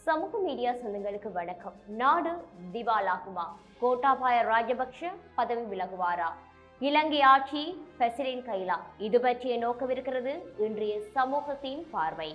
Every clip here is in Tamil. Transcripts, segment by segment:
சமூக மீடியா சொந்தங்களுக்கு வணக்கம் நாடு திவாலாகுமா கோட்டாபாய ராஜபக்ஷ பதவி விலகுவாரா இலங்கை ஆட்சி பெசரின் கைலா இது பற்றிய நோக்கவிருக்கிறது இன்றைய சமூகத்தின் பார்வை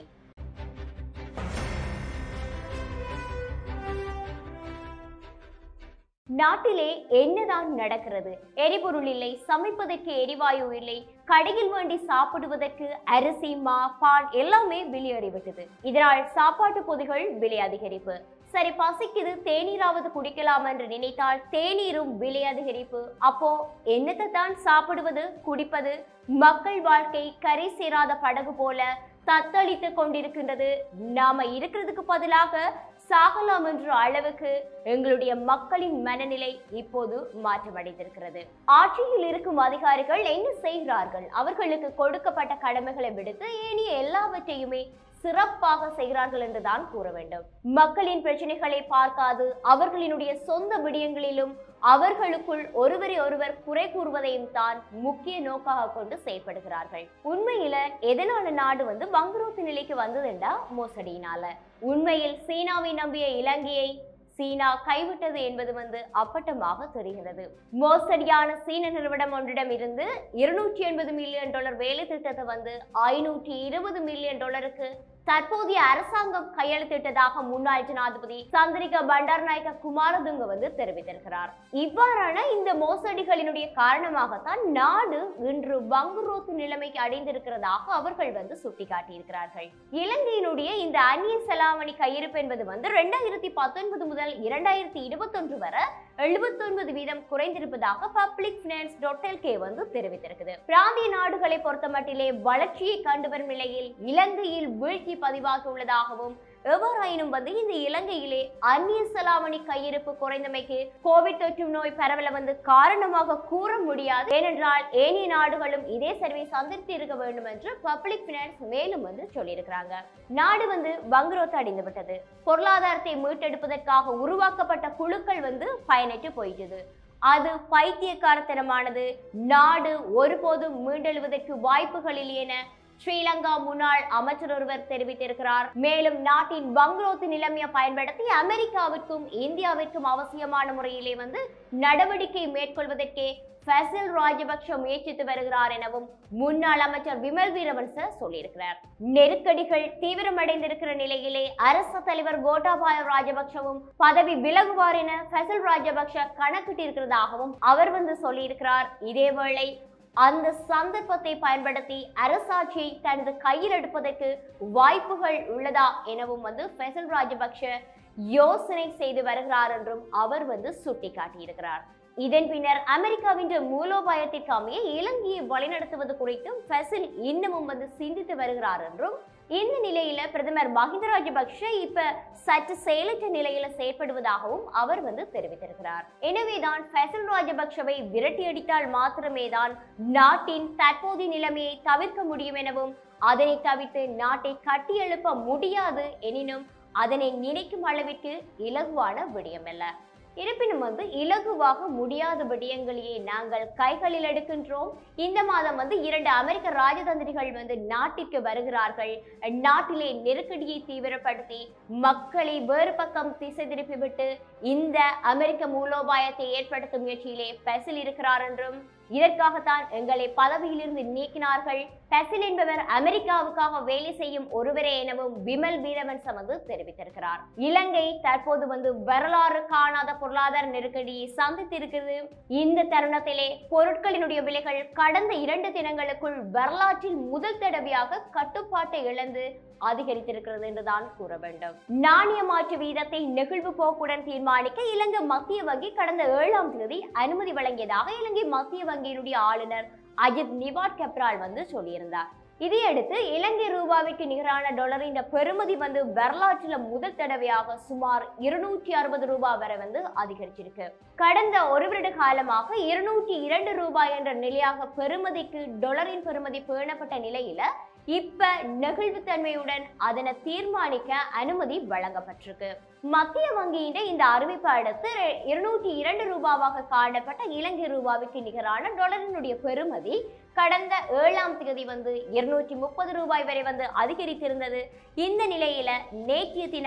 நாட்டிலே என்னதான் நடக்கிறது எரிபொருள் இல்லை சமைப்பதற்கு எரிவாயு இல்லை கடையில் வேண்டி சாப்பிடுவதற்கு அரிசி மா பால் எல்லாமே வெளியேறிவிட்டது இதனால் சாப்பாட்டு பொதிகள் விலை அதிகரிப்பு சரி பசிக்குது தேநீராவது குடிக்கலாம் என்று நினைத்தால் தேநீரும் விலை அதிகரிப்பு அப்போ என்னத்தை தான் சாப்பிடுவது குடிப்பது மக்கள் வாழ்க்கை கரை சேராத படகு போல தத்தளித்து கொண்டிருக்கின்றது நாம இருக்கிறதுக்கு பதிலாக சாகலாம் என்ற அளவுக்கு எங்களுடைய மக்களின் மனநிலை இப்போது மாற்றமடைந்திருக்கிறது ஆட்சியில் இருக்கும் அதிகாரிகள் என்ன செய்கிறார்கள் அவர்களுக்கு கொடுக்கப்பட்ட கடமைகளை விடுத்து ஏனைய எல்லாவற்றையுமே சிறப்பாக செய்கிறார்கள் என்றுதான் கூற வேண்டும் மக்களின் பிரச்சனைகளை பார்க்காது அவர்களினுடைய சொந்த விடயங்களிலும் அவர்களுக்குள் ஒருவரை ஒருவர் குறை கூறுவதையும் தான் முக்கிய நோக்காக கொண்டு செயல்படுகிறார்கள் உண்மையில எதனால நாடு வந்து வங்குரோத்து நிலைக்கு வந்ததுண்டா மோசடியினால உண்மையில் சீனாவை நம்பிய இலங்கையை சீனா கைவிட்டது என்பது வந்து அப்பட்டமாக தெரிகிறது மோசடியான சீன நிறுவனம் ஒன்றிடம் இருந்து இருநூற்றி எண்பது மில்லியன் டாலர் வேலை திட்டத்தை வந்து ஐநூற்றி இருபது மில்லியன் டாலருக்கு தற்போதைய அரசாங்கம் கையெழுத்திட்டதாக முன்னாள் ஜனாதிபதி சந்திரிகா பண்டார்நாயக்க குமாரதுங்க வந்து தெரிவித்திருக்கிறார் இவ்வாறான இந்த மோசடிகளினுடைய காரணமாகத்தான் நாடு இன்று வங்குரோத்து நிலைமைக்கு அடைந்திருக்கிறதாக அவர்கள் வந்து சுட்டிக்காட்டியிருக்கிறார்கள் இலங்கையினுடைய இந்த அந்நிய செலாவணி கையிருப்பு என்பது வந்து ரெண்டாயிரத்தி பத்தொன்பது முதல் இரண்டாயிரத்தி இருபத்தொன்று வரை எழுபத்தொன்பது வீதம் குறைந்திருப்பதாக பப்ளிக் பினான்ஸ் டாட் எல்கே வந்து தெரிவித்திருக்குது பிராந்திய நாடுகளை பொறுத்த மட்டிலே வளர்ச்சியை கண்டு வரும் நிலையில் இலங்கையில் வீழ்ச்சி பதிவாகி உள்ளதாகவும் எவ்வாறாயினும் வந்து இந்த இலங்கையிலே அந்நிய செலாவணி கையிருப்பு குறைந்தமைக்கு கோவிட் தொற்று நோய் பரவல வந்து காரணமாக கூற முடியாது ஏனென்றால் ஏனைய நாடுகளும் இதே சரிவை சந்தித்து இருக்க வேண்டும் என்று பப்ளிக் பினான்ஸ் மேலும் வந்து சொல்லியிருக்கிறாங்க நாடு வந்து வங்குரோத்து அடைந்து விட்டது பொருளாதாரத்தை மீட்டெடுப்பதற்காக உருவாக்கப்பட்ட குழுக்கள் வந்து பயனற்று போயிட்டது அது பைத்தியக்காரத்தனமானது நாடு ஒருபோதும் மீண்டெழுவதற்கு வாய்ப்புகள் இல்லை என ஸ்ரீலங்கா முன்னாள் அமைச்சர் ஒருவர் தெரிவித்திருக்கிறார் மேலும் நாட்டின் வங்குரோத்து நிலைமையை பயன்படுத்தி அமெரிக்காவிற்கும் இந்தியாவிற்கும் அவசியமான முறையிலே வந்து நடவடிக்கை மேற்கொள்வதற்கே ஃபசில் ராஜபக்ஷ முயற்சித்து வருகிறார் எனவும் முன்னாள் அமைச்சர் விமல் வீரவன்ச சொல்லியிருக்கிறார் நெருக்கடிகள் தீவிரமடைந்திருக்கிற நிலையிலே அரசு தலைவர் கோட்டாபாய ராஜபக்ஷவும் பதவி விலகுவார் என ஃபசில் ராஜபக்ஷ கணக்கிட்டிருக்கிறதாகவும் அவர் வந்து சொல்லியிருக்கிறார் இதேவேளை அந்த சந்தர்ப்பத்தை பயன்படுத்தி அரசாட்சியை தனது கையில் எடுப்பதற்கு வாய்ப்புகள் உள்ளதா எனவும் வந்து ஃபெசல் ராஜபக்ஷ யோசனை செய்து வருகிறார் என்றும் அவர் வந்து சுட்டிக்காட்டியிருக்கிறார் இதன் பின்னர் அமெரிக்காவின் மூலோபாயத்திற்கு அமைய இலங்கையை வழிநடத்துவது குறித்தும் ஃபெசில் இன்னமும் வந்து சிந்தித்து வருகிறார் என்றும் இந்த நிலையில பிரதமர் மஹிந்த ராஜபக்ஷ இப்ப சற்று செயலற்ற நிலையில செயற்படுவதாகவும் அவர் வந்து தெரிவித்திருக்கிறார் எனவேதான் ஃபெசல் ராஜபக்ஷவை விரட்டியடித்தால் மாத்திரமே தான் நாட்டின் தற்போதைய நிலைமையை தவிர்க்க முடியும் எனவும் அதனை தவிர்த்து நாட்டை கட்டியெழுப்ப முடியாது எனினும் அதனை நினைக்கும் அளவிற்கு இலகுவான விடயமல்ல இருப்பினும் வந்து இலகுவாக முடியாத விடயங்களையே நாங்கள் கைகளில் எடுக்கின்றோம் இந்த மாதம் வந்து இரண்டு அமெரிக்க ராஜதந்திரிகள் வந்து நாட்டிற்கு வருகிறார்கள் நாட்டிலே நெருக்கடியை தீவிரப்படுத்தி மக்களை வேறு பக்கம் திசை திருப்பிவிட்டு இந்த அமெரிக்க மூலோபாயத்தை ஏற்படுத்தும் முயற்சியிலே பெசில் இருக்கிறார் என்றும் இதற்காகத்தான் எங்களை பதவியிலிருந்து நீக்கினார்கள் பெசில் என்பவர் அமெரிக்காவுக்காக வேலை செய்யும் ஒருவரே எனவும் விமல் வீரவன்ச வந்து தெரிவித்திருக்கிறார் இலங்கை தற்போது வந்து வரலாறு காணாத பொருளாதார நெருக்கடியை சந்தித்திருக்கிறது இந்த தருணத்திலே பொருட்களினுடைய விலைகள் கடந்த இரண்டு தினங்களுக்குள் வரலாற்றில் முதல் தடவையாக கட்டுப்பாட்டை இழந்து அதிகரித்திருக்கிறது என்றுதான் கூற வேண்டும் நாணய மாற்று வீதத்தை நெகிழ்வு போக்குடன் தீர்மானிக்க இலங்கை மத்திய வங்கி கடந்த ஏழாம் தேதி அனுமதி வழங்கியதாக இலங்கை மத்திய வங்கியினுடைய ஆளுநர் அஜித் நிவாட் கப்ரால் வந்து சொல்லியிருந்தார் இதையடுத்து இலங்கை ரூபாவிற்கு நிகரான டாலரின் பெறுமதி வந்து வரலாற்றில் முதல் தடவையாக சுமார் இருநூற்றி அறுபது ரூபாய் வரை வந்து அதிகரிச்சிருக்கு கடந்த ஒரு வருட காலமாக இருநூற்றி இரண்டு ரூபாய் என்ற நிலையாக பெறுமதிக்கு டாலரின் பெறுமதி பேணப்பட்ட நிலையில இப்ப நெகிழ்வுத்தன்மையுடன் அதனை தீர்மானிக்க அனுமதி வழங்கப்பட்டிருக்கு மத்திய வங்கியின் இந்த அறிவிப்பு அடுத்து இருநூற்றி இரண்டு ரூபாவாக காணப்பட்ட இலங்கை ரூபாவுக்கு நிகரான டாலரினுடைய பெறுமதி கடந்த ஏழாம் தேதி வந்து இருநூற்றி முப்பது ரூபாய் வரை வந்து அதிகரித்திருந்தது இந்த நிலையில நேற்றைய தினம்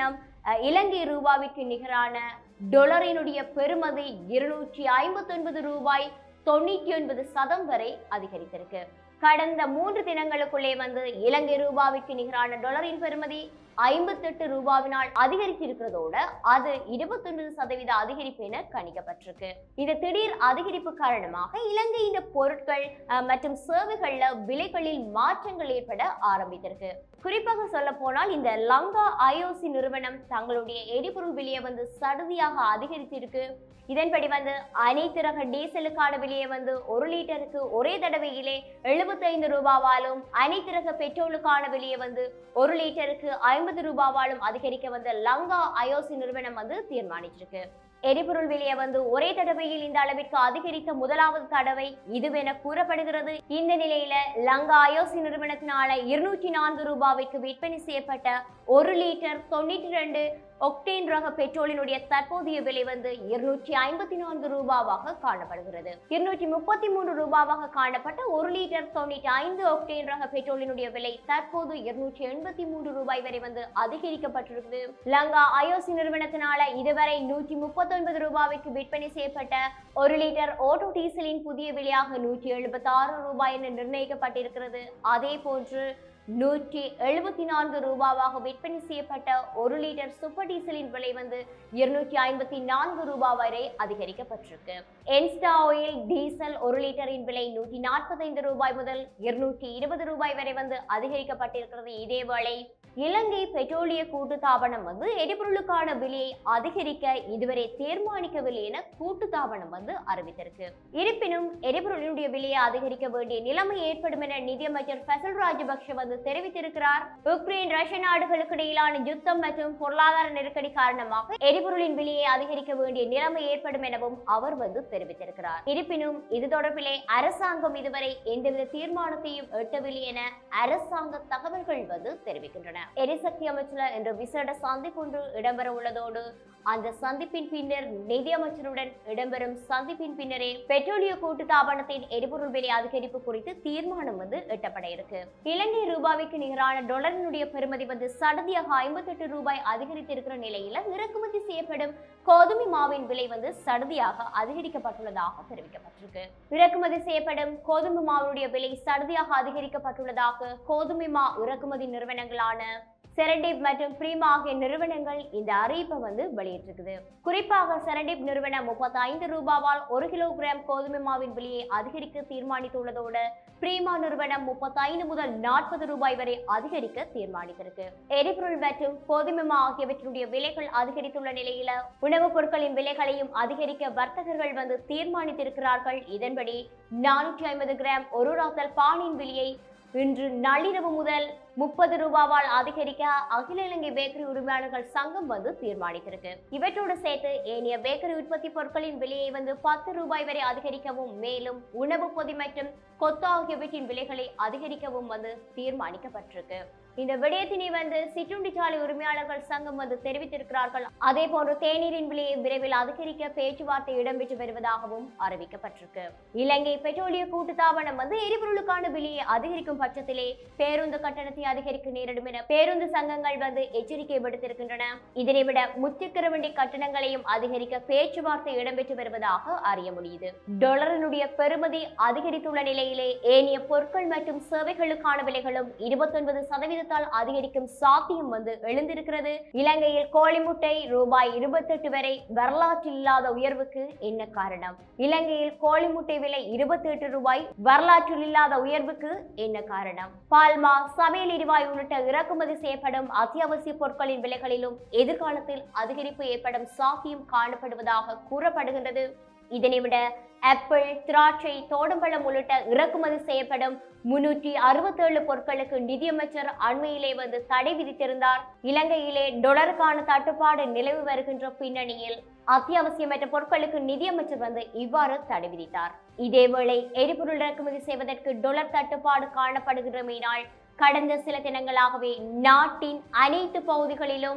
அஹ், இலங்கை ரூபாவிற்கு நிகரான டொலரினுடைய பெறுமதி இருநூற்றி ஐம்பத்தி ஒன்பது ரூபாய் தொண்ணூற்றி ஒன்பது சதம் வரை அதிகரித்திருக்கு கடந்த மூன்று தினங்களுக்குள்ளே வந்து இலங்கை ரூபாவிற்கு நிகரான டொலரின் பெறுமதி ஐம்பத்தெட்டு ரூபாவினால் அதிகரித்திருக்கிறதோட அது இருபத்தொன்பது சதவீத அதிகரிப்பு என கணிக்கப்பட்டிருக்கு இந்த திடீர் அதிகரிப்பு காரணமாக இலங்கையின் பொருட்கள் அஹ், மற்றும் சேவைகள்ல விலைகளில் மாற்றங்கள் ஏற்பட ஆரம்பித்திருக்கு குறிப்பாக சொல்ல போனால் இந்த லங்கா ஐஓசி நிறுவனம் தங்களுடைய எரிபொருள் விலையை வந்து சடுதியாக அதிகரித்திருக்கு இதன்படி வந்து அனைத்து ரக டீசலுக்கான விலையை வந்து ஒரு லிட்டருக்கு ஒரே தடவையிலே எழுபத்தைந்து ரூபாவாலும் அனைத்து ரக பெட்ரோலுக்கான விலையை வந்து ஒரு லிட்டருக்கு ஐம்பது ரூபாவாலும் அதிகரிக்க வந்து லங்கா ஐஓசி நிறுவனம் வந்து தீர்மானிச்சிருக்கு எரிபொருள் விலையை வந்து ஒரே தடவையில் இந்த அளவிற்கு அதிகரித்த முதலாவது தடவை இதுவென கூறப்படுகிறது இந்த நிலையில லங்கா ஐஓசி நிறுவனத்தினால இருநூற்றி நான்கு ரூபாய்க்கு விற்பனை செய்யப்பட்ட ஒரு லிட்டர் தொண்ணூற்றி ரெண்டு ஒக்டேன் ரக பெட்ரோலினுடைய தற்போதைய விலை வந்து இருநூற்றி ஐம்பத்தி நான்கு ரூபாவாக காணப்படுகிறது இருநூற்றி முப்பத்தி மூன்று ரூபாவாக காணப்பட்ட ஒரு லிட்டர் தொண்ணூற்றி ஐந்து ஒக்டேன் ரக பெட்ரோலினுடைய விலை தற்போது இருநூற்றி எண்பத்தி மூன்று ரூபாய் வரை வந்து அதிகரிக்கப்பட்டிருக்குது லங்கா ஐஓசி நிறுவனத்தினால இதுவரை நூற்றி முப்பத்தொன்பது ரூபாய்க்கு விற்பனை செய்யப்பட்ட ஒரு லிட்டர் ஓட்டோ டீசலின் புதிய விலையாக நூற்றி எழுபத்தி ஆறு ரூபாய் என நிர்ணயிக்கப்பட்டிருக்கிறது அதே போன்று நூற்றி எழுபத்தி நான்கு ரூபாவாக விற்பனை செய்யப்பட்ட ஒரு லிட்டர் சூப்பர் டீசலின் விலை வந்து இருநூற்றி ஐம்பத்தி நான்கு ரூபாய் வரை அதிகரிக்கப்பட்டிருக்கு என்ஸ்டா ஆயில் டீசல் ஒரு லிட்டரின் விலை நூற்றி நாற்பத்தைந்து ரூபாய் முதல் இருநூற்றி இருபது ரூபாய் வரை வந்து அதிகரிக்கப்பட்டிருக்கிறது இதேவேளை இலங்கை பெட்ரோலிய கூட்டுத்தாபனம் வந்து எரிபொருளுக்கான விலையை அதிகரிக்க இதுவரை தீர்மானிக்கவில்லை என கூட்டுத்தாபனம் வந்து அறிவித்திருக்கு இருப்பினும் எரிபொருளினுடைய விலையை அதிகரிக்க வேண்டிய நிலைமை ஏற்படும் என நிதியமைச்சர் ஃபசல் ராஜபக்ஷ வந்து தெரிவித்திருக்கிறார் உக்ரைன் ரஷ்ய நாடுகளுக்கு இடையிலான யுத்தம் மற்றும் பொருளாதார நெருக்கடி காரணமாக எரிபொருளின் விலையை அதிகரிக்க வேண்டிய நிலைமை ஏற்படும் எனவும் அவர் வந்து தெரிவித்திருக்கிறார் இருப்பினும் இது தொடர்பிலே அரசாங்கம் இதுவரை எந்தவித தீர்மானத்தையும் எட்டவில்லை என அரசாங்க தகவல்கள் வந்து தெரிவிக்கின்றன எரிசக்தி அமைச்சர் என்ற விசேட சந்திப்பு ஒன்று இடம்பெற உள்ளதோடு அந்த சந்திப்பின் பின்னர் நிதி அமைச்சருடன் இடம்பெறும் சந்திப்பின் பின்னரே பெட்ரோலிய கூட்டுத்தாபனத்தின் எரிபொருள் விலை அதிகரிப்பு குறித்து தீர்மானம் வந்து எட்டப்பட இருக்கு இலங்கை ரூபாய்க்கு நிகரான டொலரினுடைய பெறுமதி வந்து சடதியாக ஐம்பத்தெட்டு ரூபாய் அதிகரித்திருக்கிற நிலையில இறக்குமதி செய்யப்படும் கோதுமை மாவின் விலை வந்து சடதியாக அதிகரிக்கப்பட்டுள்ளதாக தெரிவிக்கப்பட்டிருக்கு இறக்குமதி செய்யப்படும் கோதுமை மாவுடைய விலை சடதியாக அதிகரிக்கப்பட்டுள்ளதாக கோதுமை மா இறக்குமதி நிறுவனங்களான செரண்டிப் மற்றும் பிரீமா ஆகிய நிறுவனங்கள் இந்த அறிவிப்பை வந்து வெளியிட்டிருக்குது குறிப்பாக செரண்டிப் நிறுவனம் முப்பத்தி ஐந்து ரூபாவால் ஒரு கிலோகிராம் கோதுமை மாவின் விலையை அதிகரிக்க தீர்மானித்துள்ளதோடு பிரீமா நிறுவனம் முப்பத்தைந்து முதல் நாற்பது ரூபாய் வரை அதிகரிக்க தீர்மானித்திருக்கு எரிபொருள் மற்றும் கோதுமை மா ஆகியவற்றுடைய விலைகள் அதிகரித்துள்ள நிலையில உணவுப் பொருட்களின் விலைகளையும் அதிகரிக்க வர்த்தகர்கள் வந்து தீர்மானித்திருக்கிறார்கள் இதன்படி நானூற்றி ஐம்பது கிராம் ஒரு ராத்தல் பானின் விலையை இன்று நள்ளிரவு முதல் முப்பது ரூபாவால் அதிகரிக்க அகில இலங்கை பேக்கரி உரிமையாளர்கள் சங்கம் வந்து தீர்மானித்திருக்கு இவற்றோடு சேர்த்து ஏனைய பேக்கரி உற்பத்தி பொருட்களின் விலையை வந்து பத்து ரூபாய் வரை அதிகரிக்கவும் மேலும் உணவு பொதி மற்றும் கொத்து ஆகியவற்றின் விலைகளை அதிகரிக்கவும் வந்து தீர்மானிக்கப்பட்டிருக்கு இந்த விடயத்தினை வந்து சிற்றுண்டிச்சாலை உரிமையாளர்கள் சங்கம் வந்து தெரிவித்திருக்கிறார்கள் அதே போன்று தேநீரின் விலையை விரைவில் அதிகரிக்க பேச்சுவார்த்தை இடம்பெற்று வருவதாகவும் அறிவிக்கப்பட்டிருக்கு இலங்கை பெட்ரோலிய கூட்டுத்தாபனம் வந்து எரிபொருளுக்கான விலையை அதிகரிக்கும் பட்சத்திலே பேருந்து கட்டணத்தை அதிகரிக்க நேரிடும் என பேருந்து சங்கங்கள் வந்து எச்சரிக்கை விடுத்திருக்கின்றன இதனை விட முத்துக்கிரவண்டி கட்டணங்களையும் அதிகரிக்க பேச்சுவார்த்தை இடம்பெற்று வருவதாக அறிய முடியுது டொலரினுடைய பெறுமதி அதிகரித்துள்ள நிலையிலே ஏனைய பொருட்கள் மற்றும் சேவைகளுக்கான விலைகளும் இருபத்தொன்பது சதவீதத்தால் அதிகரிக்கும் சாத்தியம் வந்து எழுந்திருக்கிறது இலங்கையில் கோழி முட்டை ரூபாய் இருபத்தெட்டு வரை வரலாற்றில் இல்லாத உயர்வுக்கு என்ன காரணம் இலங்கையில் கோழி முட்டை விலை இருபத்தி எட்டு ரூபாய் வரலாற்றில் இல்லாத உயர்வுக்கு என்ன காரணம் பால்மா சமையல் எரிவாயு உள்ளிட்ட இறக்குமதி செய்யப்படும் அத்தியாவசிய பொருட்களின் விலைகளிலும் எதிர்காலத்தில் அதிகரிப்பு ஏற்படும் சாத்தியம் காணப்படுவதாக கூறப்படுகின்றது இதனை விட ஆப்பிள் திராட்சை தோடம்பழம் உள்ளிட்ட இறக்குமதி செய்யப்படும் முன்னூற்றி அறுபத்தேழு பொருட்களுக்கு நிதியமைச்சர் அண்மையிலே வந்து தடை விதித்திருந்தார் இலங்கையிலே டொலருக்கான தட்டுப்பாடு நிலவி வருகின்ற பின்னணியில் அத்தியாவசியமற்ற பொருட்களுக்கு நிதியமைச்சர் வந்து இவ்வாறு தடை விதித்தார் இதேவேளை எரிபொருள் இறக்குமதி செய்வதற்கு டொலர் தட்டுப்பாடு காணப்படுகின்றமையினால் கடந்த சில தினங்களாகவே நாட்டின் அனைத்து பகுதிகளிலும்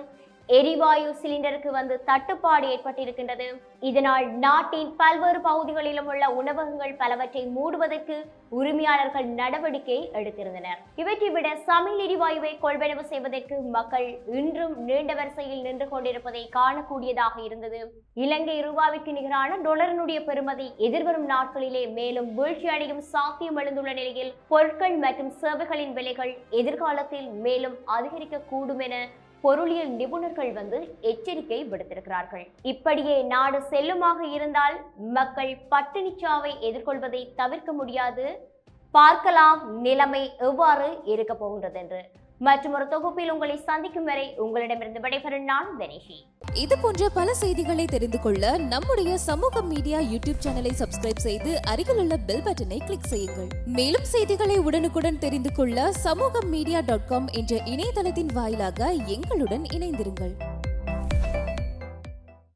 எரிவாயு சிலிண்டருக்கு வந்து தட்டுப்பாடு ஏற்பட்டிருக்கின்றது இதனால் நாட்டின் பல்வேறு பகுதிகளிலும் உள்ள உணவகங்கள் பலவற்றை மூடுவதற்கு உரிமையாளர்கள் நடவடிக்கை எடுத்திருந்தனர் இவற்றை விட சமையல் எரிவாயுவை கொள்வனவு செய்வதற்கு மக்கள் இன்றும் நீண்ட வரிசையில் நின்று கொண்டிருப்பதை காணக்கூடியதாக இருந்தது இலங்கை ரூபாவிற்கு நிகரான டொலரினுடைய பெறுமதி எதிர்வரும் நாட்களிலே மேலும் வீழ்ச்சியடையும் சாத்தியம் எழுந்துள்ள நிலையில் பொருட்கள் மற்றும் சேவைகளின் விலைகள் எதிர்காலத்தில் மேலும் அதிகரிக்க கூடும் என பொருளியல் நிபுணர்கள் வந்து எச்சரிக்கை விடுத்திருக்கிறார்கள் இப்படியே நாடு செல்லுமாக இருந்தால் மக்கள் பட்டினிச்சாவை எதிர்கொள்வதை தவிர்க்க முடியாது பார்க்கலாம் நிலைமை எவ்வாறு இருக்க போகின்றது என்று மற்றும் ஒரு தொகுப்பில் உங்களை சந்திக்கும் வரை உங்களிடமிருந்து விடைபெறும் நான் தனேஷி இது போன்ற பல செய்திகளை தெரிந்து கொள்ள நம்முடைய சமூக மீடியா யூடியூப் சேனலை சப்ஸ்கிரைப் செய்து அருகில் உள்ள பெல் பட்டனை கிளிக் செய்யுங்கள் மேலும் செய்திகளை உடனுக்குடன் தெரிந்து கொள்ள சமூக மீடியா டாட் காம் என்ற இணையதளத்தின் வாயிலாக எங்களுடன் இணைந்திருங்கள்